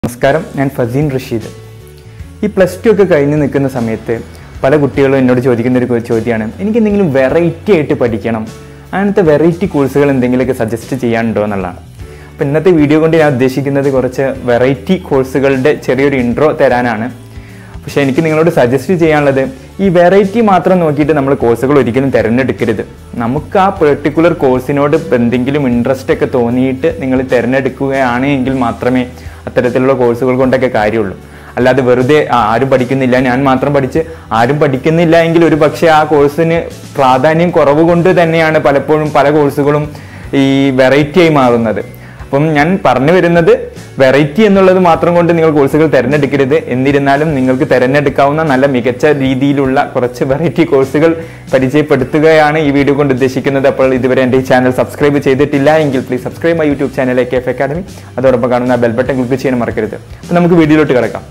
നമസ്കാരം ഞാൻ ഫസീൻ റഷീദ് ഈ പ്ലസ് ടു ഒക്കെ കഴിഞ്ഞ് നിൽക്കുന്ന സമയത്ത് പല കുട്ടികളും എന്നോട് ചോദിക്കുന്ന ഒരു ചോദ്യമാണ് എനിക്ക് എന്തെങ്കിലും വെറൈറ്റി ആയിട്ട് പഠിക്കണം അങ്ങനത്തെ വെറൈറ്റി കോഴ്സുകൾ എന്തെങ്കിലുമൊക്കെ സജസ്റ്റ് ചെയ്യാനുണ്ടോ എന്നുള്ളതാണ് അപ്പോൾ ഇന്നത്തെ വീഡിയോ കൊണ്ട് ഞാൻ ഉദ്ദേശിക്കുന്നത് കുറച്ച് വെറൈറ്റി കോഴ്സുകളുടെ ചെറിയൊരു ഇൻട്രോ തരാനാണ് പക്ഷേ എനിക്ക് നിങ്ങളോട് സജസ്റ്റ് ചെയ്യാനുള്ളത് ഈ വെറൈറ്റി മാത്രം നോക്കിയിട്ട് നമ്മൾ കോഴ്സുകൾ ഒരിക്കലും തിരഞ്ഞെടുക്കരുത് നമുക്ക് ആ പെർട്ടിക്കുലർ കോഴ്സിനോട് എന്തെങ്കിലും ഇൻട്രസ്റ്റ് ഒക്കെ തോന്നിയിട്ട് നിങ്ങൾ തിരഞ്ഞെടുക്കുകയാണ് എങ്കിൽ മാത്രമേ അത്തരത്തിലുള്ള കോഴ്സുകൾ കൊണ്ടൊക്കെ കാര്യമുള്ളൂ അല്ലാതെ വെറുതെ ആ, ആരും പഠിക്കുന്നില്ല ഞാൻ മാത്രം പഠിച്ച് ആരും പഠിക്കുന്നില്ല എങ്കിൽ ഒരു പക്ഷേ ആ കോഴ്സിന് പ്രാധാന്യം കുറവ് കൊണ്ട് തന്നെയാണ് പലപ്പോഴും പല കോഴ്സുകളും ഈ വെറൈറ്റി ആയി മാറുന്നത് അപ്പം ഞാൻ പറഞ്ഞു വരുന്നത് വെറൈറ്റി എന്നുള്ളത് മാത്രം കൊണ്ട് നിങ്ങൾ കോഴ്സുകൾ തിരഞ്ഞെടുക്കരുത് എന്നിരുന്നാലും നിങ്ങൾക്ക് തിരഞ്ഞെടുക്കാവുന്ന നല്ല മികച്ച രീതിയിലുള്ള കുറച്ച് വെറൈറ്റി കോഴ്സുകൾ പരിചയപ്പെടുത്തുകയാണ് ഈ വീഡിയോ കൊണ്ട് ഉദ്ദേശിക്കുന്നത് അപ്പോൾ ഇതുവരെ എൻ്റെ ഈ ചാനൽ സബ്സ്ക്രൈബ് ചെയ്തിട്ടില്ല എങ്കിൽ please subscribe my YouTube channel K F academy അതോടൊപ്പം കാണുന്ന ബെൽ ബട്ടൺ ക്ലിക്ക് ചെയ്യാൻ മറക്കരുത് അപ്പോൾ നമുക്ക് വീഡിയോയിലോട്ട് കിടക്കാം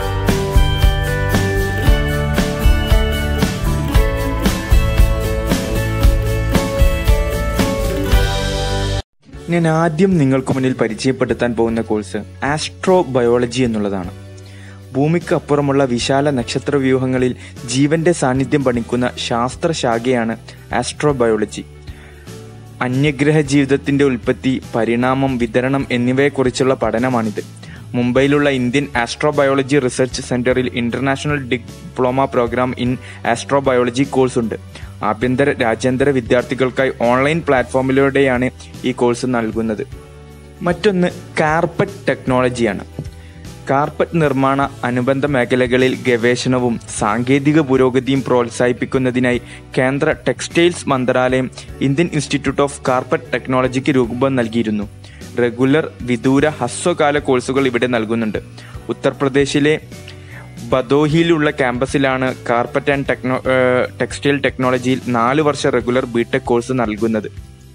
ഞാൻ ആദ്യം നിങ്ങൾക്ക് മുന്നിൽ പരിചയപ്പെടുത്താൻ പോകുന്ന കോഴ്സ് ആസ്ട്രോ ബയോളജി എന്നുള്ളതാണ് ഭൂമിക്ക് അപ്പുറമുള്ള വിശാല നക്ഷത്ര വ്യൂഹങ്ങളിൽ ജീവന്റെ സാന്നിധ്യം പണിക്കുന്ന ശാസ്ത്രശാഖയാണ് ആസ്ട്രോ ബയോളജി അന്യഗ്രഹ ജീവിതത്തിന്റെ ഉൽപ്പത്തി പരിണാമം വിതരണം എന്നിവയെക്കുറിച്ചുള്ള പഠനമാണിത് മുംബൈയിലുള്ള ഇന്ത്യൻ ആസ്ട്രോബയോളജി റിസർച്ച് സെന്ററിൽ international diploma programme in astrobiology course ഉണ്ട് ആഭ്യന്തര രാജ്യാന്തര വിദ്യാർത്ഥികൾക്കായി ഓൺലൈൻ പ്ലാറ്റ്ഫോമിലൂടെയാണ് ഈ കോഴ്സ് നൽകുന്നത് മറ്റൊന്ന് കാർപ്പറ്റ് ടെക്നോളജിയാണ് കാർപ്പറ്റ് നിർമ്മാണ അനുബന്ധ മേഖലകളിൽ ഗവേഷണവും സാങ്കേതിക പുരോഗതിയും പ്രോത്സാഹിപ്പിക്കുന്നതിനായി കേന്ദ്ര ടെക്സ്റ്റൈൽസ് മന്ത്രാലയം ഇന്ത്യൻ ഇൻസ്റ്റിറ്റ്യൂട്ട് ഓഫ് കാർപ്പറ്റ് ടെക്നോളജിക്ക് രൂപം നൽകിയിരുന്നു റെഗുലർ വിദൂര ഹ്രസ്വകാല കോഴ്സുകൾ ഇവിടെ നൽകുന്നുണ്ട് ഉത്തർപ്രദേശിലെ ബദോഹിയിലുള്ള ക്യാമ്പസിലാണ് carpet and techno uh textile ടെക്നോളജിയിൽ നാല് വർഷ റെഗുലർ ബിടെക് കോഴ്സ് നൽകുന്നത്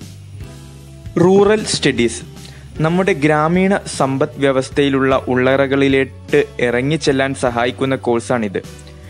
റൂറൽ സ്റ്റഡീസ് നമ്മുടെ ഗ്രാമീണ സമ്പദ് വ്യവസ്ഥയിലുള്ള ഉള്ളറകളിലേക്ക് ഇറങ്ങിച്ചെല്ലാൻ സഹായിക്കുന്ന കോഴ്സാണിത്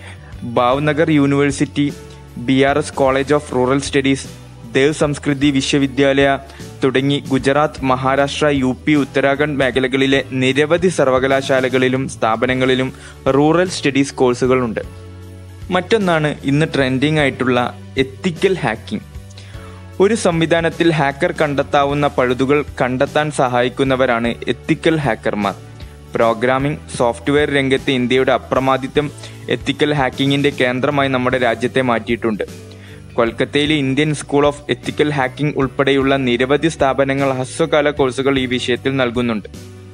Bhavnagar university B R S college of rural studies Dev Sanskriti Vishwavidyalaya തുടങ്ങി ഗുജറാത്ത് മഹാരാഷ്ട്ര യു പി ഉത്തരാഖണ്ഡ് മേഖലകളിലെ നിരവധി സർവകലാശാലകളിലും സ്ഥാപനങ്ങളിലും റൂറൽ സ്റ്റഡീസ് കോഴ്സുകളുണ്ട് മറ്റൊന്നാണ് ഇന്ന് ട്രെൻഡിംഗ് ആയിട്ടുള്ള എത്തിക്കൽ ഹാക്കിംഗ് ഒരു സംവിധാനത്തിൽ ഹാക്കർ കണ്ടെത്താവുന്ന പഴുതുകൾ കണ്ടെത്താൻ സഹായിക്കുന്നവരാണ് എത്തിക്കൽ ഹാക്കർമാർ പ്രോഗ്രാമിംഗ് സോഫ്റ്റ്വെയർ രംഗത്ത് ഇന്ത്യയുടെ അപ്രമാദിത്വം എത്തിക്കൽ ഹാക്കിങ്ങിന്റെ കേന്ദ്രമായി നമ്മുടെ രാജ്യത്തെ മാറ്റിയിട്ടുണ്ട് കൊൽക്കത്തയിലെ Indian school of ethical hacking ഉൾപ്പെടെയുള്ള നിരവധി സ്ഥാപനങ്ങൾ ഹ്രസ്വകാല കോഴ്സുകൾ ഈ വിഷയത്തിൽ നൽകുന്നുണ്ട്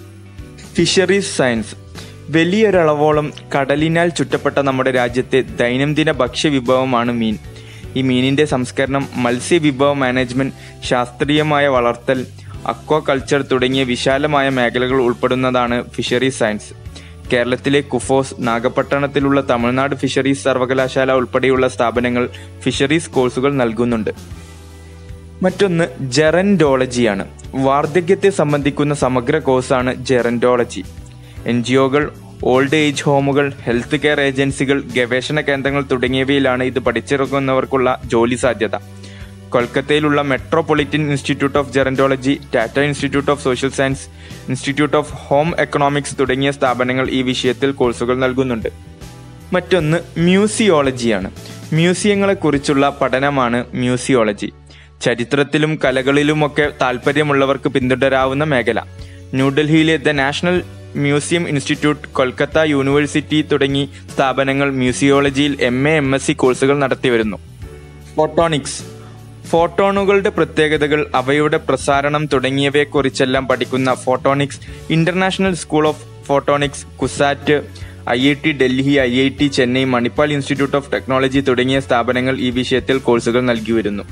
ഫിഷറീസ് സയൻസ് വലിയൊരളവോളം കടലിനാൽ ചുറ്റപ്പെട്ട നമ്മുടെ രാജ്യത്തെ ദൈനംദിന ഭക്ഷ്യവിഭവമാണ് മീൻ ഈ മീനിന്റെ സംസ്കരണം മത്സ്യവിഭവ മാനേജ്മെന്റ് ശാസ്ത്രീയമായ വളർത്തൽ അക്വാകൾച്ചർ തുടങ്ങിയ വിശാലമായ മേഖലകൾ ഉൾപ്പെടുന്നതാണ് ഫിഷറീസ് സയൻസ് കേരളത്തിലെ കുഫോസ് നാഗപട്ടണത്തിലുള്ള തമിഴ്നാട് ഫിഷറീസ് സർവകലാശാല ഉൾപ്പെടെയുള്ള സ്ഥാപനങ്ങൾ ഫിഷറീസ് കോഴ്സുകൾ നൽകുന്നുണ്ട് മറ്റൊന്ന് ജെറൻഡോളജിയാണ് വാർദ്ധക്യത്തെ സംബന്ധിക്കുന്ന സമഗ്ര കോഴ്സാണ് ജെറൻഡോളജി എൻ ജി ഒകൾ ഓൾഡ് ഏജ് ഹോമുകൾ ഹെൽത്ത് കെയർ ഏജൻസികൾ ഗവേഷണ കേന്ദ്രങ്ങൾ തുടങ്ങിയവയിലാണ് ഇത് പഠിച്ചിറങ്ങുന്നവർക്കുള്ള ജോലി സാധ്യത കൊൽക്കത്തയിലുള്ള metropolitan institute of gerontology Tata institute of social science institute of home economics തുടങ്ങിയ സ്ഥാപനങ്ങൾ ഈ വിഷയത്തിൽ കോഴ്സുകൾ നൽകുന്നുണ്ട് മറ്റൊന്ന് മ്യൂസിയോളജിയാണ് മ്യൂസിയങ്ങളെക്കുറിച്ചുള്ള പഠനമാണ് മ്യൂസിയോളജി ചരിത്രത്തിലും കലകളിലുമൊക്കെ താല്പര്യമുള്ളവർക്ക് പിന്തുടരാവുന്ന മേഖല ന്യൂഡൽഹിയിലെ the national museum institute Kolkata university തുടങ്ങി സ്ഥാപനങ്ങൾ മ്യൂസിയോളജിയിൽ M A M S C കോഴ്സുകൾ നടത്തിവരുന്നു ഫോട്ടോണിക്സ് ഫോട്ടോണുകളുടെ പ്രത്യേകതകൾ അവയുടെ പ്രസാരണം തുടങ്ങിയവയെക്കുറിച്ചെല്ലാം പഠിക്കുന്ന photonics international school of photonics CUSAT I I T Delhi I I T Chennai Manipal institute of technology തുടങ്ങിയ സ്ഥാപനങ്ങൾ ഈ വിഷയത്തിൽ കോഴ്സുകൾ നൽകി വരുന്നു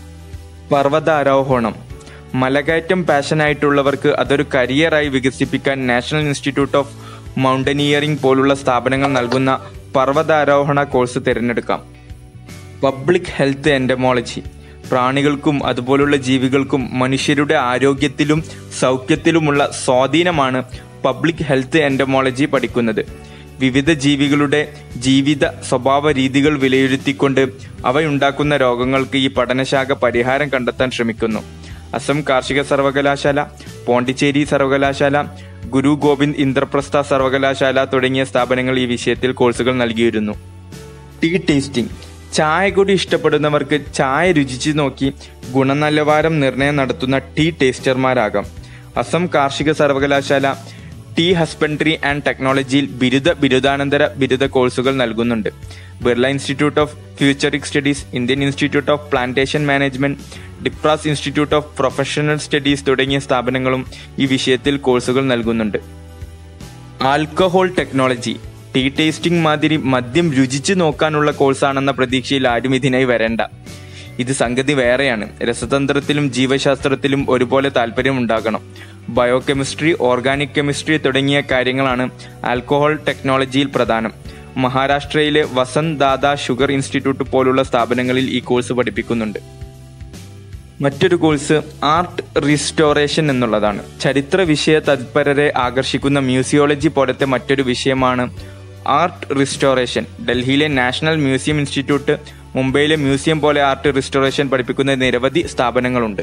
പർവ്വതാരോഹണം മലകയറ്റം പാഷനായിട്ടുള്ളവർക്ക് അതൊരു കരിയറായി വികസിപ്പിക്കാൻ നാഷണൽ ഇൻസ്റ്റിറ്റ്യൂട്ട് ഓഫ് മൗണ്ടനിയറിംഗ് പോലുള്ള സ്ഥാപനങ്ങൾ നൽകുന്ന പർവ്വതാരോഹണ കോഴ്സ് തിരഞ്ഞെടുക്കാം പബ്ലിക് ഹെൽത്ത് എൻഡമോളജി പ്രാണികൾക്കും അതുപോലുള്ള ജീവികൾക്കും മനുഷ്യരുടെ ആരോഗ്യത്തിലും സൗഖ്യത്തിലുമുള്ള സ്വാധീനമാണ് പബ്ലിക് ഹെൽത്ത് എൻഡമോളജി പഠിക്കുന്നത് വിവിധ ജീവികളുടെ ജീവിത സ്വഭാവ രീതികൾ വിലയിരുത്തിക്കൊണ്ട് അവയുണ്ടാക്കുന്ന രോഗങ്ങൾക്ക് ഈ പഠനശാഖ പരിഹാരം കണ്ടെത്താൻ ശ്രമിക്കുന്നു അസം കാർഷിക സർവകലാശാല പോണ്ടിച്ചേരി സർവകലാശാല ഗുരു ഗോവിന്ദ് ഇന്ദ്രപ്രസ്ഥ സർവകലാശാല തുടങ്ങിയ സ്ഥാപനങ്ങൾ ഈ വിഷയത്തിൽ കോഴ്സുകൾ നൽകിയിരുന്നു ടീ ടേസ്റ്റിംഗ് ചായ കൂടി ഇഷ്ടപ്പെടുന്നവർക്ക് ചായ രുചിച്ചു നോക്കി ഗുണനിലവാരം നിർണയം നടത്തുന്ന ടീ ടേസ്റ്റർമാരാകാം അസം കാർഷിക സർവകലാശാല ടീ ഹസ്ബൻഡറി ആൻഡ് ടെക്നോളജിയിൽ ബിരുദ ബിരുദാനന്തര ബിരുദ കോഴ്സുകൾ നൽകുന്നുണ്ട് Birla institute of futuristic studies Indian institute of plantation management ഡിപ്രാസ് ഇൻസ്റ്റിറ്റ്യൂട്ട് ഓഫ് പ്രൊഫഷണൽ സ്റ്റഡീസ് തുടങ്ങിയ സ്ഥാപനങ്ങളും ഈ വിഷയത്തിൽ കോഴ്സുകൾ നൽകുന്നുണ്ട് ആൽക്കഹോൾ ടെക്നോളജി ടീ ടേസ്റ്റിംഗ് മാതിരി മദ്യം രുചിച്ചു നോക്കാനുള്ള കോഴ്സാണെന്ന പ്രതീക്ഷയിൽ ആരും ഇതിനായി വരേണ്ട ഇത് സംഗതി വേറെയാണ് രസതന്ത്രത്തിലും ജീവശാസ്ത്രത്തിലും ഒരുപോലെ താല്പര്യം ഉണ്ടാകണം ബയോകെമിസ്ട്രി ഓർഗാനിക് കെമിസ്ട്രി തുടങ്ങിയ കാര്യങ്ങളാണ് ആൽക്കഹോൾ ടെക്നോളജിയിൽ പ്രധാനം മഹാരാഷ്ട്രയിലെ വസന്ത് ദാദ ഷുഗർ ഇൻസ്റ്റിറ്റ്യൂട്ട് പോലുള്ള സ്ഥാപനങ്ങളിൽ ഈ കോഴ്സ് പഠിപ്പിക്കുന്നുണ്ട് മറ്റൊരു കോഴ്സ് ആർട്ട് റീസ്റ്റോറേഷൻ എന്നുള്ളതാണ് ചരിത്ര വിഷയ തത്പരരെ ആകർഷിക്കുന്ന മ്യൂസിയോളജി പോലത്തെ മറ്റൊരു വിഷയമാണ് ആർട്ട് റീസ്റ്റോറേഷൻ ഡൽഹിയിലെ നാഷണൽ മ്യൂസിയം ഇൻസ്റ്റിറ്റ്യൂട്ട് മുംബൈയിലെ മ്യൂസിയം പോലെ ആർട്ട് റീസ്റ്റോറേഷൻ പഠിപ്പിക്കുന്ന നിരവധി സ്ഥാപനങ്ങളുണ്ട്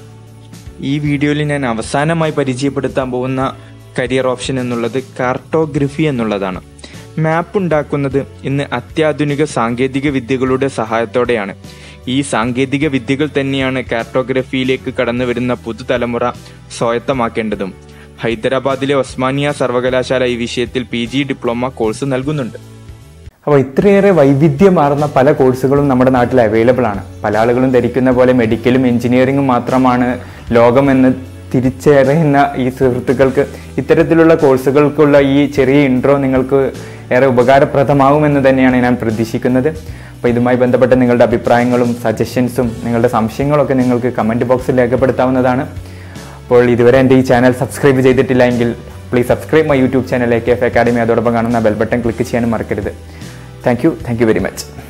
ഈ വീഡിയോയിൽ ഞാൻ അവസാനമായി പരിചയപ്പെടുത്താൻ പോകുന്ന കരിയർ ഓപ്ഷൻ എന്നുള്ളത് കാർട്ടോഗ്രഫി എന്നുള്ളതാണ് മാപ്പ് ഉണ്ടാക്കുന്നത് ഇന്ന് അത്യാധുനിക സാങ്കേതിക വിദ്യകളുടെ സഹായത്തോടെയാണ് ഈ സാങ്കേതിക വിദ്യകൾ തന്നെയാണ് കാർട്ടോഗ്രഫിയിലേക്ക് കടന്നു വരുന്ന പുതുതലമുറ സ്വായത്തമാക്കേണ്ടതും ഹൈദരാബാദിലെ ഒസ്മാനിയ സർവകലാശാല ഈ വിഷയത്തിൽ പി ജി ഡിപ്ലോമ കോഴ്സ് നൽകുന്നുണ്ട് അപ്പോൾ ഇത്രയേറെ വൈവിധ്യമാർന്ന പല കോഴ്സുകളും നമ്മുടെ നാട്ടിൽ അവൈലബിൾ ആണ് പല ആളുകളും ധരിക്കുന്ന പോലെ മെഡിക്കലും എഞ്ചിനീയറിംഗും മാത്രമാണ് ലോകമെന്ന് തിരിച്ചറിയുന്ന ഈ സുഹൃത്തുക്കൾക്ക് ഇത്തരത്തിലുള്ള കോഴ്സുകൾക്കുള്ള ഈ ചെറിയ ഇൻട്രോ നിങ്ങൾക്ക് ഏറെ ഉപകാരപ്രദമാകുമെന്ന് തന്നെയാണ് ഞാൻ പ്രതീക്ഷിക്കുന്നത് അപ്പോൾ ഇതുമായി ബന്ധപ്പെട്ട നിങ്ങളുടെ അഭിപ്രായങ്ങളും സജഷൻസും നിങ്ങളുടെ സംശയങ്ങളൊക്കെ നിങ്ങൾക്ക് കമൻറ്റ് ബോക്സിൽ രേഖപ്പെടുത്താവുന്നതാണ് അപ്പോൾ ഇതുവരെ എൻ്റെ ഈ ചാനൽ സബ്സ്ക്രൈബ് ചെയ്തിട്ടില്ല എങ്കിൽ please subscribe my YouTube channel A K F academy അതോടൊപ്പം കാണുന്ന ബെൽ ബട്ടൺ ക്ലിക്ക് ചെയ്യാനും മറക്കരുത് thank you thank you very much